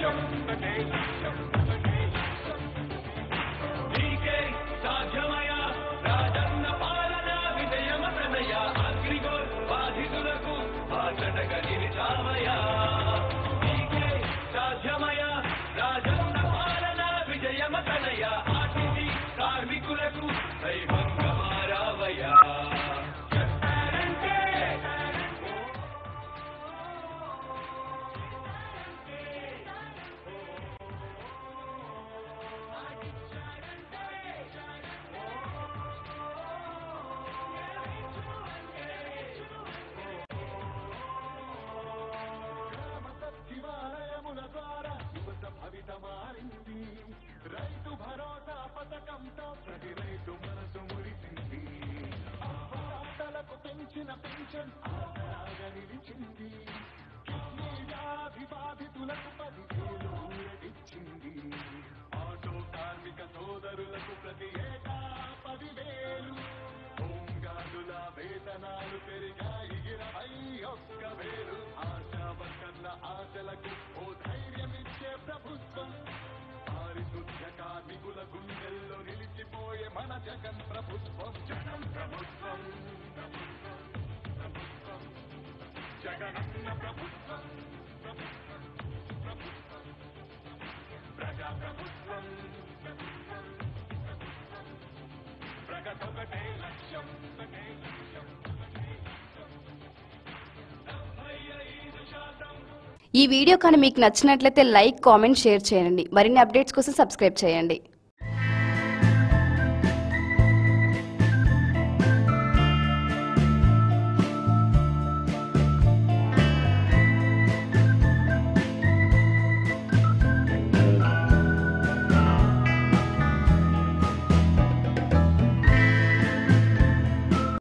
లక్ష్యం ఒకటే లక్ష్యం ఒకటే లక్ష్యం నీకే సాధ్యమయ రాజన్న పాలన విజయమతనయ అగ్రిగోల్ బాధితులకు బాధటగా నిలిచామయ నీకే సాధ్యమయ రాజన్న పాలన విజయమతనయ ఆర్టీసీ కార్మికులకు దైవంగా మారావయ్యా చెప్పారంటే సచివాలయముల ద్వారా యువత భవిత మారింది రైతు భరోసా పథకంతో ప్రతి రైతు మనసు మురిసింది అవ్వతాతలకు పెంచిన పెన్షన్ ఆసరాగా నిలిచింది కిడ్నీ వ్యాధి బాధితులకు పదివేలు ఊరటిచ్చింది ఆటో కార్మిక సోదరులకు ప్రతి ఏటా పదివేలు హోంగార్డుల వేతనాలు పెరిగాయి ఇరవై ఒక్క వేలు ఆశా వర్కర్ల ఆశలకు ఓ ధైర్యమిచ్చే ప్రభుత్వం పారిశుద్ధ కార్మికుల గుండెల్లో నిలిచిపోయే మన జగన్ ప్రభుత్వం జగన్ ప్రభుత్వం ప్రభుత్వం, ప్రభుత్వం. జగనన్న ప్రభుత్వం ప్రభుత్వం, ప్రభుత్వం. ప్రజా ప్రభుత్వం ప్రభుత్వం, ప్రభుత్వం. ప్రగతొకటే లక్ష్యం ఒకటే లక్ష్యం ఒకటే లక్ష్యం డెబ్బై ఐదు శాతం ఈ వీడియో కానీ మీకు నచ్చినట్లయితే లైక్ కామెంట్ షేర్ చేయండి మరిన్ని అప్డేట్స్ కోసం సబ్స్క్రైబ్ చేయండి